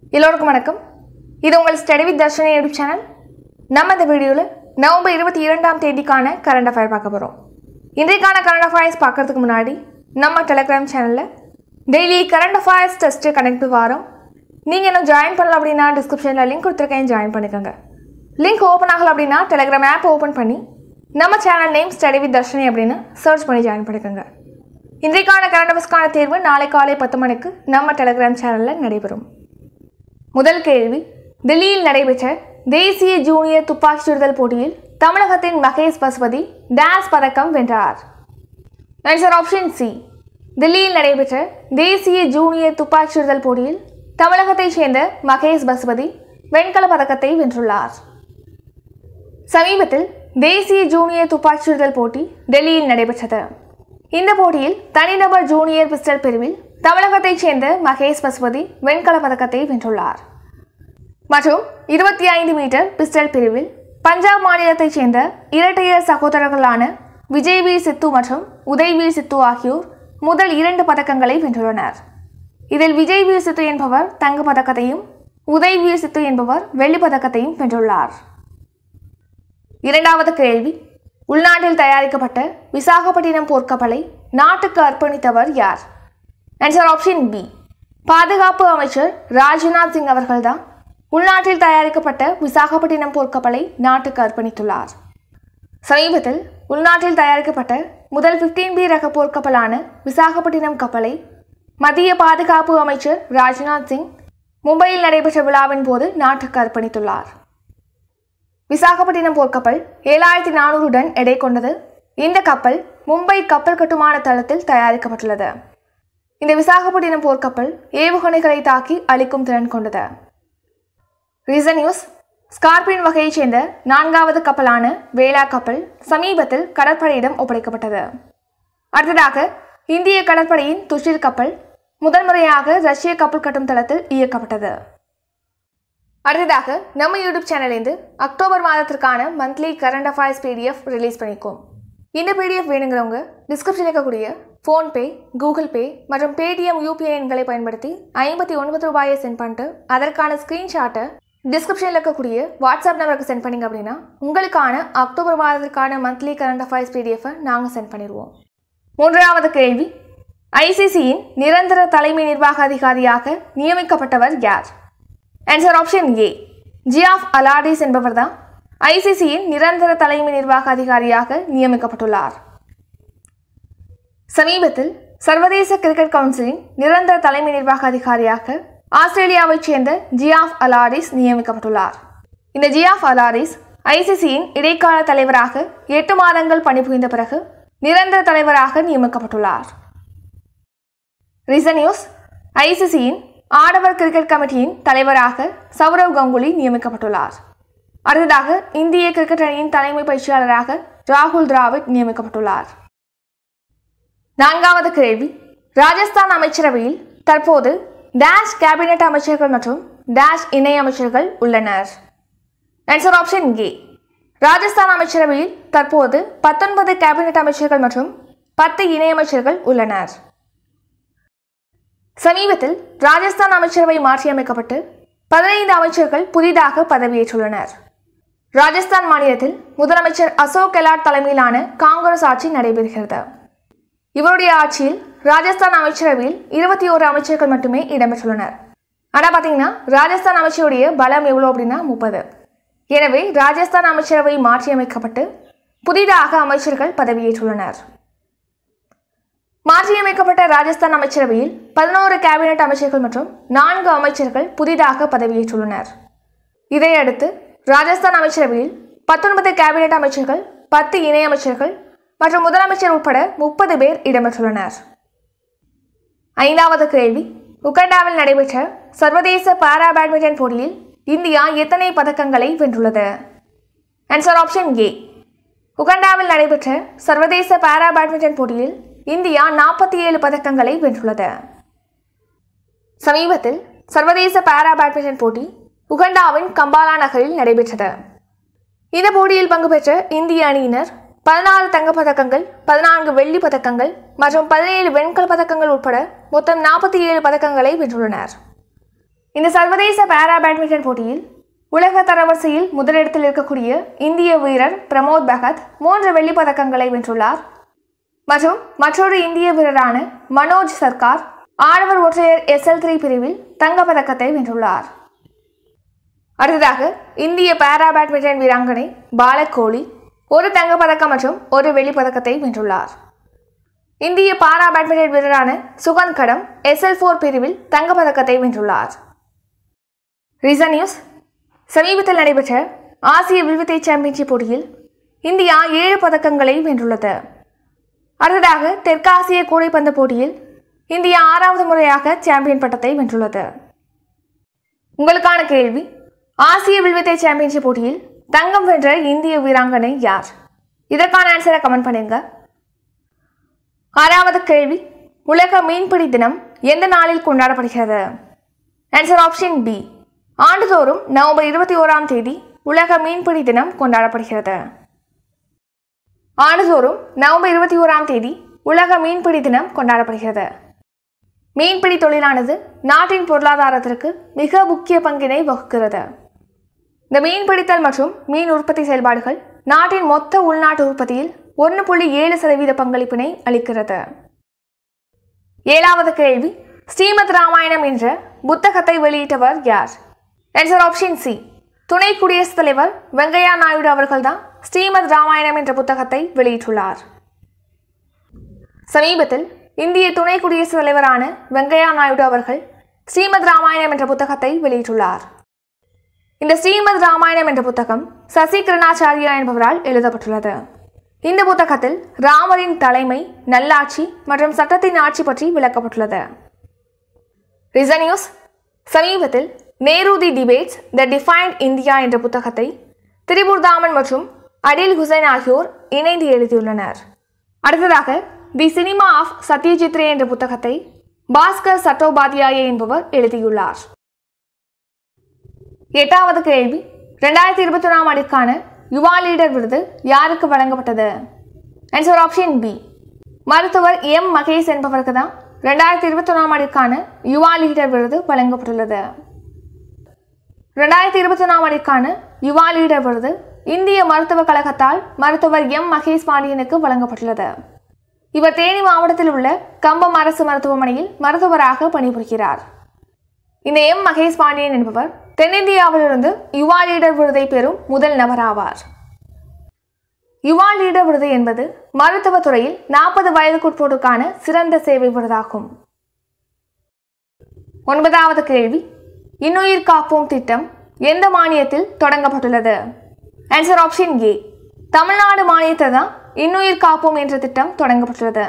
எல்லோருக்கும் வணக்கம் இது உங்கள் study with Darshini YouTube channel நம்ம இந்த வீடியோவில் நவம்பர் இருபத்தி இரண்டாம் தேதிக்கான கரண்ட் அஃபேர் பார்க்க போகிறோம் இன்றைக்கான கரண்ட் அஃபேர்ஸ் பார்க்கறதுக்கு முன்னாடி நம்ம டெலிகிராம் சேனலில் daily current affairs test connect வரோம் நீங்கள் இன்னும் ஜாயின் பண்ணல அப்படின்னா டிஸ்கிரிப்ஷனில் லிங்க் கொடுத்துருக்கேன் ஜாயின் பண்ணிக்கோங்க லிங்க் ஓப்பன் ஆகல அப்படின்னா டெலிகிராம் ஆப் ஓப்பன் பண்ணி நம்ம channel name study with Darshini அப்படின்னு சர்ச் பண்ணி ஜாயின் பண்ணிக்கோங்க இன்றைக்கான கரண்ட் அஃபேர்ஸ்க்கான தேர்வு நாளை காலை பத்து மணிக்கு நம்ம டெலிகிராம் சேனலில் நடைபெறும் முதல் கேள்வி டெல்லியில் நடைபெற்ற தேசிய ஜூனியர் துப்பாக்கி சுடுதல் போட்டியில் தமிழகத்தின் மகேஷ் பசுபதி டான்ஸ் பதக்கம் வென்றார் ஆன்சர் ஆப்ஷன் சி டெல்லியில் நடைபெற்ற தேசிய ஜூனியர் துப்பாக்கி சுடுதல் போட்டியில் தமிழகத்தைச் சேர்ந்த மகேஷ் பசுபதி வெண்கல பதக்கத்தை வென்றுள்ளார் சமீபத்தில் தேசிய ஜூனியர் துப்பாக்கி சுடுதல் போட்டி டெல்லியில் நடைபெற்றது இந்த போட்டியில் தனிநபர் ஜூனியர் பிஸ்டல் பிரிவில் தமிழகத்தைச் சேர்ந்த மகேஷ் பசுபதி வெண்கல பதக்கத்தை வென்றுள்ளார் மற்றும் இருபத்தி ஐந்து மீட்டர் பிஸ்டல் பிரிவில் பஞ்சாப் மாநிலத்தைச் சேர்ந்த இரட்டையர் சகோதரர்களான விஜய்வீர் சித்து மற்றும் உதய்வீர் சித்து ஆகியோர் முதல் இரண்டு பதக்கங்களை வென்றுள்ளனர் இதில் விஜய்வீர் சித்து என்பவர் தங்கப் பதக்கத்தையும் உதய்வீர் சித்து என்பவர் வெள்ளிப் பதக்கத்தையும் வென்றுள்ளார் இரண்டாவது கேள்வி உள்நாட்டில் தயாரிக்கப்பட்ட விசாகப்பட்டினம் போர்க்கப்பலை நாட்டுக்கு அர்ப்பணித்தவர் யார் ஆன்சர் ஆப்ஷன் பி பாதுகாப்பு அமைச்சர் ராஜ்நாத் சிங் அவர்கள்தான் உள்நாட்டில் தயாரிக்கப்பட்ட விசாகப்பட்டினம் போர்க்கப்பலை நாட்டுக்கு அர்ப்பணித்துள்ளார் சமீபத்தில் உள்நாட்டில் தயாரிக்கப்பட்ட முதல் 15 பி ரக போர்க்கப்பலான விசாகப்பட்டினம் கப்பலை மத்திய பாதுகாப்பு அமைச்சர் ராஜ்நாத் சிங் மும்பையில் நடைபெற்ற விழாவின் போது நாட்டுக்கு அர்ப்பணித்துள்ளார் விசாகப்பட்டினம் போர்க்கப்பல் ஏழாயிரத்தி நானூறு டன் எடை கொண்டது இந்த கப்பல் மும்பை கப்பல் கட்டுமான தளத்தில் தயாரிக்கப்பட்டுள்ளது இந்த விசாகப்பட்டினம் போர்க்கப்பல் ஏவுகணைகளை தாக்கி அழிக்கும் திறன் கொண்டது ரீசன் நியூஸ் ஸ்கார்பியன் வகையைச் சேர்ந்த நான்காவது கப்பலான வேளா கப்பல் சமீபத்தில் கடற்படையிடம் ஒப்படைக்கப்பட்டது அடுத்ததாக இந்திய கடற்படையின் துஷில் கப்பல் முதல் முறையாக ரஷ்ய கப்பல் கட்டும் தளத்தில் இயக்கப்பட்டது அடுத்ததாக நம்ம யூடியூப் சேனல்லேருந்து அக்டோபர் மாதத்திற்கான monthly current affairs PDF release பண்ணிக்கோம் இந்த பிடிஎஃப் வேணுங்கிறவங்க டிஸ்கிரிப்ஷனில் இருக்கக்கூடிய ஃபோன்பே கூகுள் பே மற்றும் பேடிஎம் யூபிஐ எண்களை பயன்படுத்தி ஐம்பத்தி ஒன்பது ரூபாயை சென்ட் பண்ணிட்டு அதற்கான ஸ்க்ரீன்ஷாட்டை டிஸ்கிரிப்ஷனில் இருக்கக்கூடிய வாட்ஸ்அப் நம்பருக்கு சென்ட் பண்ணிங்க அப்படின்னா உங்களுக்கான அக்டோபர் மாதத்திற்கான மந்த்லி கரண்ட் அஃபேர்ஸ் பிடிஎஃபை நாங்கள் சென்ட் பண்ணிடுவோம் மூன்றாவது கேள்வி ஐசிசியின் நிரந்தர தலைமை நிர்வாக அதிகாரியாக நியமிக்கப்பட்டவர் யார் ஆன்சர் ஆப்ஷன் ஏ ஜியாஃப் அலாடிஸ் என்பவர் தான் ஐசிசியின் நிரந்தர தலைமை நிர்வாக அதிகாரியாக நியமிக்கப்பட்டுள்ளார் சமீபத்தில் சர்வதேச கிரிக்கெட் கவுன்சிலின் நிரந்தர தலைமை நிர்வாக அதிகாரியாக ஆஸ்திரேலியாவைச் சேர்ந்த ஜியாஃப் அலாடிஸ் நியமிக்கப்பட்டுள்ளார் இந்த ஜியாஃப் அலாடிஸ் ஐசிசியின் இடைக்கால தலைவராக எட்டு மாதங்கள் பணிபுரிந்த பிறகு நிரந்தர தலைவராக நியமிக்கப்பட்டுள்ளார் ரீசன் நியூஸ் ஐசிசியின் ஆடவர் கிரிக்கெட் கமிட்டியின் தலைவராக சௌரவ் கங்குலி நியமிக்கப்பட்டுள்ளார் அடுத்ததாக இந்திய கிரிக்கெட் அணியின் தலைமை பயிற்சியாளராக ராகுல் டிராவிட் நியமிக்கப்பட்டுள்ளார் நான்காவது கேள்வி ராஜஸ்தான் அமைச்சரவையில் தற்போது டேஷ் கேபினெட் அமைச்சர்கள் மற்றும் டேஷ் இணை அமைச்சர்கள் உள்ளனர் ஆன்சர் ஆப்ஷன் ஏ ராஜஸ்தான் அமைச்சரவையில் தற்போது பத்தொன்பது கேபினெட் அமைச்சர்கள் மற்றும் பத்து இணையமைச்சர்கள் உள்ளனர் சமீபத்தில் ராஜஸ்தான் அமைச்சரவை மாற்றியமைக்கப்பட்டு பதினைந்து அமைச்சர்கள் புதிதாக பதவியேற்றுள்ளனர் ராஜஸ்தான் மாநிலத்தில் முதலமைச்சர் அசோக் கெலாட் தலைமையிலான காங்கிரஸ் ஆட்சி நடைபெறுகிறது இவருடைய ஆட்சியில் ராஜஸ்தான் அமைச்சரவையில் இருபத்தி ஓரு அமைச்சர்கள் மட்டுமே இடம்பெற்றுள்ளனர் ஆனால் பார்த்தீங்கன்னா ராஜஸ்தான் அமைச்சருடைய பலம் எவ்வளோ அப்படின்னா முப்பது எனவே ராஜஸ்தான் அமைச்சரவை மாற்றியமைக்கப்பட்டு புதிதாக அமைச்சர்கள் பதவியேற்றுள்ளனர் மாற்றியமைக்கப்பட்ட ராஜஸ்தான் அமைச்சரவையில் பதினோரு கேபினெட் அமைச்சர்கள் மற்றும் நான்கு அமைச்சர்கள் புதிதாக பதவியேற்றுள்ளனர் இதையடுத்து ராஜஸ்தான் அமைச்சரவையில் பத்தொன்பது கேபினெட் அமைச்சர்கள் பத்து இணையமைச்சர்கள் மற்றும் முதலமைச்சர் உட்பட முப்பது பேர் இடம்பெற்றுள்ளனர் ஐந்தாவது கேள்வி உகண்டாவில் நடைபெற்ற சர்வதேச பாரா பேட்மிண்டன் போட்டியில் இந்தியா எத்தனை பதக்கங்களை வென்றுள்ளது ஆன்சர் ஆப்ஷன் ஏ உகண்டாவில் நடைபெற்ற சர்வதேச பாரா பேட்மிண்டன் போட்டியில் இந்தியா நாற்பத்தி ஏழு பதக்கங்களை வென்றுள்ளது சமீபத்தில் சர்வதேச பாரா பேட்மிண்டன் போட்டி உகண்டாவின் கம்பாலா நகரில் நடைபெற்றது இந்த போட்டியில் பங்கு பெற்ற இந்திய அணியினர் பதினாறு தங்கப் பதக்கங்கள் பதினான்கு வெள்ளி பதக்கங்கள் மற்றும் பதினேழு வெண்கல பதக்கங்கள் உட்பட மொத்தம் நாற்பத்தி ஏழு பதக்கங்களை வென்றுள்ளனர் இந்த சர்வதேச பாரா பேட்மிண்டன் போட்டியில் உலக தரவரிசையில் முதலிடத்தில் இருக்கக்கூடிய இந்திய வீரர் பிரமோத் பகத் மூன்று வெள்ளிப் பதக்கங்களை வென்றுள்ளார் மற்றும் மற்றொரு இந்திய வீரரான மனோஜ் சர்க்கார் ஆடவர் ஒற்றையர் எஸ்எல் த்ரீ பிரிவில் தங்கப் பதக்கத்தை வென்றுள்ளார் அடுத்ததாக இந்திய பாரா பேட்மிண்டன் வீராங்கனை பாலக் கோலி ஒரு தங்கப் பதக்கம் மற்றும் ஒரு வெள்ளிப் பதக்கத்தை வென்றுள்ளார் இந்திய பாரா பேட்மிண்டன் வீரரான சுகந்த் கடம் எஸ்எல் ஃபோர் பிரிவில் தங்கப் பதக்கத்தை வென்றுள்ளார் ரீசன் நியூஸ் சமீபத்தில் நடைபெற்ற ஆசிய வில்வித்தை சாம்பியன்ஷிப் போட்டியில் இந்தியா ஏழு பதக்கங்களை வென்றுள்ளது அடுத்ததாக தெற்காசிய கூடைப்பந்து போட்டியில் இந்தியா ஆறாவது முறையாக சாம்பியன் பட்டத்தை வென்றுள்ளது உங்களுக்கான கேள்வி ஆசிய வில்வித்தை சாம்பியன்ஷிப் போட்டியில் தங்கம் வென்ற இந்திய வீராங்கனை யார் இதற்கான ஆன்சரை கமெண்ட் பண்ணுங்க ஆறாவது கேள்வி உலக மீன்பிடி தினம் எந்த நாளில் கொண்டாடப்படுகிறது ஆன்சர் ஆப்ஷன் பி ஆண்டுதோறும் நவம்பர் இருபத்தி ஓராம் தேதி உலக மீன்பிடி தினம் கொண்டாடப்படுகிறது ஆண்டுதோறும் நவம்பர் இருபத்தி ஓராம் தேதி உலக மீன்பிடி தினம் கொண்டாடப்படுகிறது மீன்பிடி தொழிலானது நாட்டின் பொருளாதாரத்திற்கு மிக முக்கிய பங்கினை வகுக்கிறது இந்த மீன்பிடித்தல் மற்றும் மீன் உற்பத்தி செயல்பாடுகள் நாட்டின் மொத்த உள்நாட்டு உற்பத்தியில் ஒன்று புள்ளி ஏழு சதவீத பங்களிப்பினை அளிக்கிறது ஏழாவது கேள்வி ஸ்ரீமத் ராமாயணம் என்ற புத்தகத்தை வெளியிட்டவர் யார் ஆன்சர் ஆப்ஷன் சி துணை குடியரசுத் தலைவர் வெங்கையா நாயுடு அவர்கள்தான் ஸ்ரீமத் ராமாயணம் என்ற புத்தகத்தை வெளியிட்டுள்ளார் சமீபத்தில் இந்திய துணை குடியரசுத் தலைவரான வெங்கையா நாயுடு அவர்கள் ஸ்ரீமத் ராமாயணம் என்ற புத்தகத்தை வெளியிட்டுள்ளார் இந்த ஸ்ரீமத் ராமாயணம் என்ற புத்தகம் சசி கிரணாச்சாரியா என்பவரால் எழுதப்பட்டுள்ளது இந்த புத்தகத்தில் ராமரின் தலைமை நல்லாட்சி மற்றும் சட்டத்தின் ஆட்சி பற்றி விளக்கப்பட்டுள்ளது ரிசன் நியூஸ் சமீபத்தில் Nehru the debates that defined India என்ற புத்தகத்தை திரிபுர்தாமன் மற்றும் அடில் ஹுசைன் ஆகியோர் இணைந்து எழுதியுள்ளனர் அடுத்ததாக the cinema of Satyajit Ray என்ற புத்தகத்தை பாஸ்கர் சட்டோபாத்யாயே என்பவர் எழுதியுள்ளார் எட்டாவது கேள்வி ரெண்டாயிரத்தி இருபத்தி ஒன்றாம் ஆண்டிற்கான யுவா லீடர் விருது யாருக்கு வழங்கப்பட்டது ஆன்சர் ஆப்ஷன் பி மருத்துவர் எம் மகேஷ் என்பவருக்கு தான் ரெண்டாயிரத்தி இருபத்தி ஒன்றாம் ஆண்டிற்கான யுவா லீடர் விருது வழங்கப்பட்டுள்ளது ரெண்டாயிரத்தி இருபத்தி ஒன்றாம் ஆண்டிற்கான யுவா லீடர் விருது இந்திய மருத்துவக் கழகத்தால் மருத்துவர் எம் மகேஷ் பாண்டியனுக்கு வழங்கப்பட்டுள்ளது இவர் தேனி மாவட்டத்தில் உள்ள கம்பம் அரசு மருத்துவமனையில் மருத்துவராக பணிபுரிகிறார் இந்த எம் மகேஷ் பாண்டியன் என்பவர் தென்னிந்தியாவிலிருந்து யுவா லீடர் விருதை பெறும் முதல் நபராவார் யுவா லீடர் விருது என்பது மருத்துவத் துறையில் நாற்பது வயதுக்குட்போருக்கான சிறந்த சேவை விருதாகும் ஒன்பதாவது கேள்வி இன்னுயிர் காப்போம் திட்டம் எந்த மானியத்தில் தொடங்கப்பட்டுள்ளது ஆன்சர் ஆப்ஷன் ஏ தமிழ்நாடு மானியத்தில் தான் இன்னுயிர் காப்போம் என்ற திட்டம் தொடங்கப்பட்டுள்ளது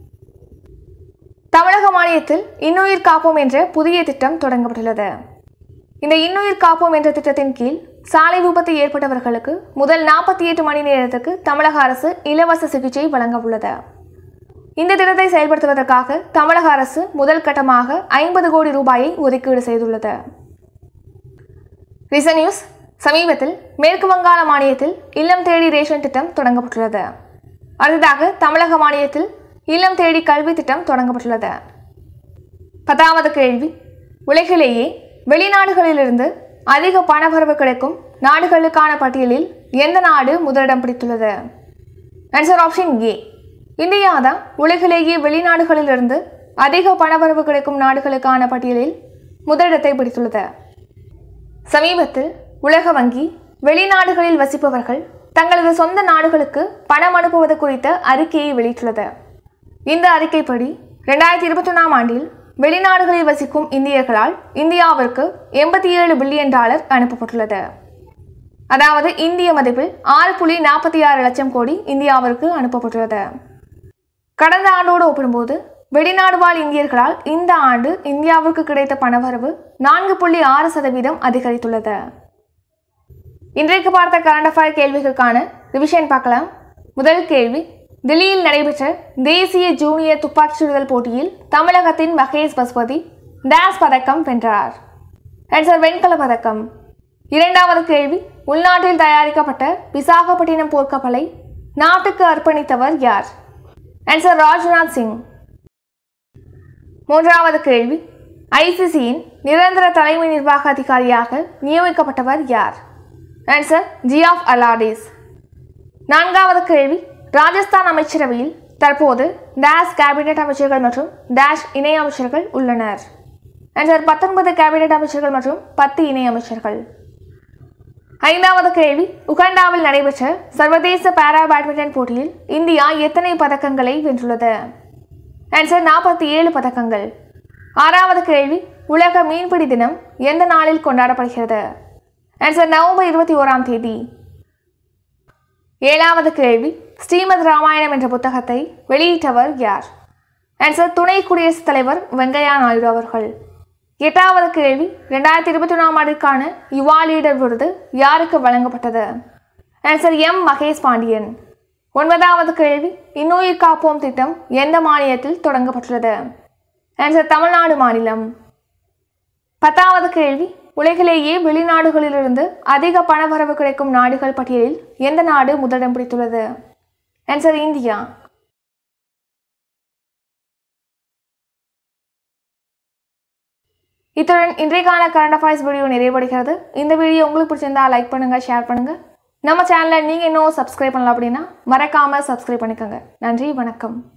தமிழக மானியத்தில் இன்னுயிர் காப்போம் என்ற புதிய திட்டம் தொடங்கப்பட்டுள்ளது இந்த இன்னுயிர் காப்போம் என்ற திட்டத்தின் கீழ் சாலை விபத்து ஏற்பட்டவர்களுக்கு முதல் நாற்பத்தி எட்டு மணி நேரத்துக்கு தமிழக அரசு இலவச சிகிச்சை வழங்க உள்ளது இந்த திட்டத்தை செயல்படுத்துவதற்காக தமிழக அரசு முதல் கட்டமாக ஐம்பது கோடி ரூபாயை ஒதுக்கீடு செய்துள்ளது ரிசன் நியூஸ் சமீபத்தில் மேற்கு வங்காள மாநிலத்தில் இல்லம் தேடி ரேஷன் திட்டம் தொடங்கப்பட்டுள்ளது அடுத்ததாக தமிழக மாநிலத்தில் இல்லம் தேடி கல்வி திட்டம் தொடங்கப்பட்டுள்ளது பத்தாவது கேள்வி உலகிலேயே வெளிநாடுகளிலிருந்து அதிக பணவரவு கிடைக்கும் நாடுகளுக்கான பட்டியலில் எந்த நாடு முதலிடம் பிடித்துள்ளது ஆன்சர் ஆப்ஷன் ஏ இந்தியா தான் உலகிலேயே வெளிநாடுகளிலிருந்து அதிக பணவரவு கிடைக்கும் நாடுகளுக்கான பட்டியலில் முதலிடத்தை பிடித்துள்ளது சமீபத்தில் உலக வங்கி வெளிநாடுகளில் வசிப்பவர்கள் தங்களது சொந்த நாடுகளுக்கு பணம் அனுப்புவது குறித்த அறிக்கையை வெளியிட்டுள்ளது இந்த அறிக்கைப்படி ரெண்டாயிரத்தி இருபத்தி ஒன்றாம் ஆண்டில் வெளிநாடுகளில் வசிக்கும் இந்தியர்களால் இந்தியாவிற்கு எண்பத்தி ஏழு பில்லியன் டாலர் அனுப்பப்பட்டுள்ளது அதாவது இந்திய மதிப்பில் ஆறு புள்ளி நாற்பத்தி ஆறு லட்சம் கோடி இந்தியாவிற்கு அனுப்பப்பட்டுள்ளது கடந்த ஆண்டோடு ஒப்பிடும்போது வெளிநாடு வாழ் இந்தியர்களால் இந்த ஆண்டு இந்தியாவிற்கு கிடைத்த பணவரவு நான்கு புள்ளி ஆறு சதவீதம் அதிகரித்துள்ளது இன்றைக்கு பார்த்த கரண்ட் அஃபேர் கேள்விகளுக்கான ரிவிஷன் பார்க்கலாம் முதல் கேள்வி தில்லியில் நடைபெற்ற தேசிய ஜூனியர் துப்பாக்கிச் சுடுதல் போட்டியில் தமிழகத்தின் மகேஷ் பசுபதி டாஸ் பதக்கம் வென்றார் ஆன்சர் வெண்கல பதக்கம் இரண்டாவது கேள்வி உள்நாட்டில் தயாரிக்கப்பட்ட விசாகப்பட்டினம் போர்க்கப்பலை நாட்டுக்கு அர்ப்பணித்தவர் யார் ஆன்சர் ராஜ்நாத் சிங் மூன்றாவது கேள்வி ஐசிசியின் நிரந்தர தலைமை நிர்வாக அதிகாரியாக நியமிக்கப்பட்டவர் யார் ஆன்சர் ஜியாஃப் அலாடிஸ் நான்காவது கேள்வி ராஜஸ்தான் அமைச்சரவையில் தற்போது டேஷ் கேபினெட் அமைச்சர்கள் மற்றும் டேஷ் இணை அமைச்சர்கள் உள்ளனர் ஆன்சர் பத்தொன்பது கேபினெட் அமைச்சர்கள் மற்றும் பத்து இணை அமைச்சர்கள் ஐந்தாவது கேள்வி உகாண்டாவில் நடைபெற்ற சர்வதேச பாரா பேட்மிண்டன் போட்டியில் இந்தியா எத்தனை பதக்கங்களை வென்றுள்ளது ஆன்சர் நாற்பத்தி ஏழு பதக்கங்கள் ஆறாவது கேள்வி உலக மீன்பிடி தினம் எந்த நாளில் கொண்டாடப்படுகிறது ஆன்சர் நவம்பர் இருபத்தி ஓராம் தேதி ஏழாவது கேள்வி ஸ்ரீமத் ராமாயணம் என்ற புத்தகத்தை வெளியிட்டவர் யார் ஆன்சர் துணை குடியரசுத் தலைவர் வெங்கையா நாயுடு அவர்கள் எட்டாவது கேள்வி ரெண்டாயிரத்தி இருபத்தி ஒன்றாம் ஆண்டுக்கான யுவா லீடர் விருது யாருக்கு வழங்கப்பட்டது ஆன்சர் எம் மகேஷ் பாண்டியன் ஒன்பதாவது கேள்வி இன்னுயிர் காப்போம் திட்டம் எந்த மாநிலத்தில் தொடங்கப்பட்டுள்ளது ஆன்சர் தமிழ்நாடு மாநிலம் பத்தாவது கேள்வி உலகிலேயே வெளிநாடுகளிலிருந்து அதிக பணவரவு கிடைக்கும் நாடுகள் பட்டியலில் எந்த நாடு முதலிடம் பிடித்துள்ளது ஆன்சர் இந்தியா இத்துடன் இன்றைக்கான கரண்ட் அஃபேர்ஸ் வீடியோ நிறைவடைகிறது இந்த வீடியோ உங்களுக்கு பிடிச்சிருந்தா லைக் பண்ணுங்க ஷேர் பண்ணுங்க நம்ம சேனலை நீங்கள் இன்னும் சப்ஸ்கிரைப் பண்ணல அப்படின்னா மறக்காம சப்ஸ்கிரைப் பண்ணிக்கோங்க நன்றி வணக்கம்